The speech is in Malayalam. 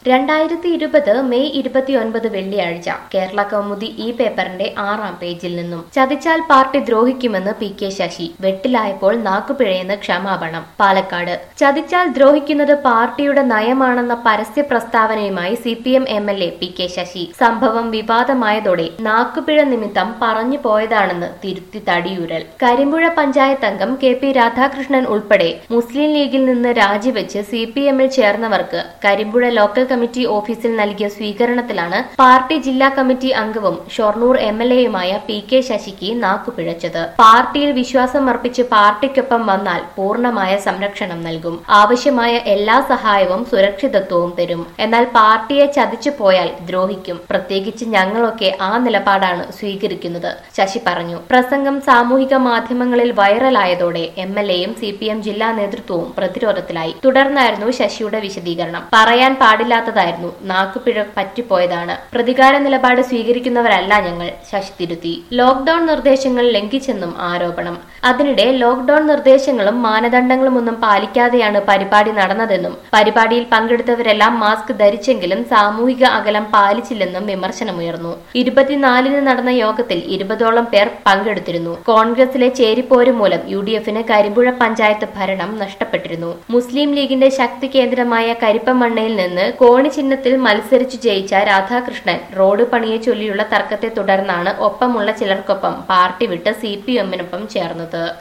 രണ്ടായിരത്തി ഇരുപത് മെയ് ഇരുപത്തിയൊൻപത് വെള്ളിയാഴ്ച കേരള കൗമുദി ഈ പേപ്പറിന്റെ ആറാം പേജിൽ നിന്നും ചതിച്ചാൽ പാർട്ടി ദ്രോഹിക്കുമെന്ന് പി കെ ശശി വെട്ടിലായപ്പോൾ നാക്കുപിഴയെന്ന് ക്ഷമാപണം പാലക്കാട് ചതിച്ചാൽ ദ്രോഹിക്കുന്നത് പാർട്ടിയുടെ നയമാണെന്ന പരസ്യ പ്രസ്താവനയുമായി C P M M L A P K Sasi സംഭവം വിവാദമായതോടെ നാക്കുപിഴ നിമിത്തം പറഞ്ഞു പോയതാണെന്ന് തിരുത്തി തടിയൂരൽ കരിമ്പുഴ പഞ്ചായത്ത് അംഗം കെ പി രാധാകൃഷ്ണൻ ഉൾപ്പെടെ മുസ്ലിം ലീഗിൽ നിന്ന് രാജിവെച്ച് സി പി എമ്മിൽ ചേർന്നവർക്ക് കരിമ്പുഴ ലോക്കൽ കമ്മിറ്റി ഓഫീസിൽ നൽകിയ സ്വീകരണത്തിലാണ് പാർട്ടി ജില്ലാ കമ്മിറ്റി അംഗവും ഷൊർണൂർ എം എൽ എയുമായ പി കെ ശശിക്ക് നാക്കുപിഴച്ചത് പാർട്ടിയിൽ വിശ്വാസം അർപ്പിച്ച് പാർട്ടിക്കൊപ്പം വന്നാൽ പൂർണ്ണമായ സംരക്ഷണം നൽകും ആവശ്യമായ എല്ലാ സഹായവും സുരക്ഷിതത്വവും തരും എന്നാൽ പാർട്ടിയെ ചതിച്ചു പോയാൽ ദ്രോഹിക്കും പ്രത്യേകിച്ച് ഞങ്ങളൊക്കെ ആ നിലപാടാണ് സ്വീകരിക്കുന്നത് ശശി പറഞ്ഞു പ്രസംഗം സാമൂഹിക മാധ്യമങ്ങളിൽ വൈറലായതോടെ എം എൽ എയും സി പി എം ജില്ലാ നേതൃത്വവും പ്രതിരോധത്തിലായി തുടർന്നായിരുന്നു ശശിയുടെ വിശദീകരണം പറയാൻ പാടില്ലാത്തതായിരുന്നു നാക്കുപിഴ പറ്റിപ്പോയതാണ് പ്രതികാര നിലപാട് സ്വീകരിക്കുന്നവരല്ല ഞങ്ങൾ ശശി തിരുത്തി ലോക്ഡൌൺ നിർദ്ദേശങ്ങൾ ലംഘിച്ചെന്നും ആരോപണം അതിനിടെ ലോക്ഡൌൺ നിർദ്ദേശങ്ങളും മാനദണ്ഡങ്ങളും ഒന്നും പാലിക്കാതെയാണ് പരിപാടി നടന്നതെന്നും പരിപാടിയിൽ പങ്കെടുത്തവരെല്ലാം മാസ്ക് ധരിച്ചെങ്കിലും സാമൂഹിക അകലം പാലിച്ചില്ലെന്നും വിമർശനമുയർന്നു ഇരുപത്തിനാലിന് നടന്ന യോഗത്തിൽ ഇരുപതോളം പേർ പങ്കെടുത്തിരുന്നു കോൺഗ്രസിലെ ചേരിപ്പോര് മൂലം യു ഡി എഫിന് കരിമ്പുഴ പഞ്ചായത്ത് ഭരണം നഷ്ടപ്പെട്ടിരുന്നു മുസ്ലിം ലീഗിന്റെ ശക്തി കേന്ദ്രമായ കരിപ്പമണ്ണയിൽ നിന്ന് കോണി ചിഹ്നത്തിൽ മത്സരിച്ചു ജയിച്ച രാധാകൃഷ്ണൻ റോഡ് പണിയെ ചൊല്ലിയുള്ള തർക്കത്തെ തുടർന്നാണ് ഒപ്പമുള്ള ചിലർക്കൊപ്പം പാർട്ടി വിട്ട് സി പി എമ്മിനൊപ്പം ചേർന്നത്